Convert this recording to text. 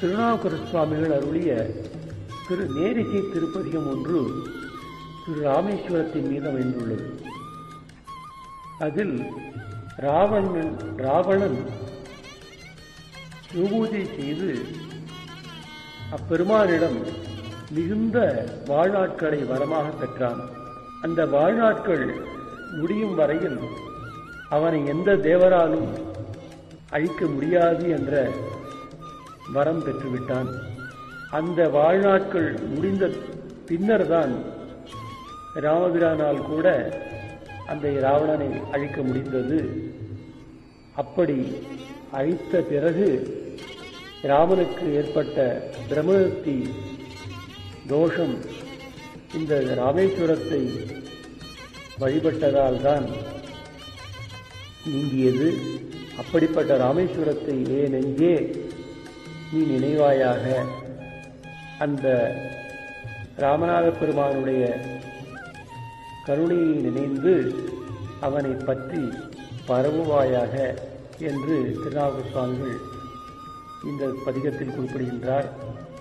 திருநாவுக்கர சுவாமிகள் அருளிய திரு நேரிசை திருப்பதிகம் ஒன்று திரு ராமேஸ்வரத்தின் மீது அமைந்துள்ளது அதில் ராவணன் ராவணன் சிவபூஜை செய்து அப்பெருமானிடம் மிகுந்த வாழ்நாட்களை வரமாக பெற்றான் அந்த வாழ்நாட்கள் முடியும் வரையில் அவனை எந்த தேவராலும் அழிக்க முடியாது என்ற வரம் பெற்றுவிட்டான் அந்த வாழ்நாட்கள் முடிந்த பின்னர்தான் ராமபிரானால் கூட அந்த ராவணனை அழிக்க முடிந்தது அப்படி அழித்த பிறகு ராமனுக்கு ஏற்பட்ட பிரம்மத்தி தோஷம் இந்த ராமேஸ்வரத்தை வழிபட்டதால் தான் நீங்கியது அப்படிப்பட்ட ராமேஸ்வரத்தை ஏ நெஞ்சே நீ நினைவாயாக அந்த ராமநாத பெருமானுடைய கருணையை நினைந்து அவனை பற்றி பரவுவாயாக என்று திருநாவுக்கு சுவாமிகள் இந்த பதிகத்தில் குறிப்பிடுகின்றார்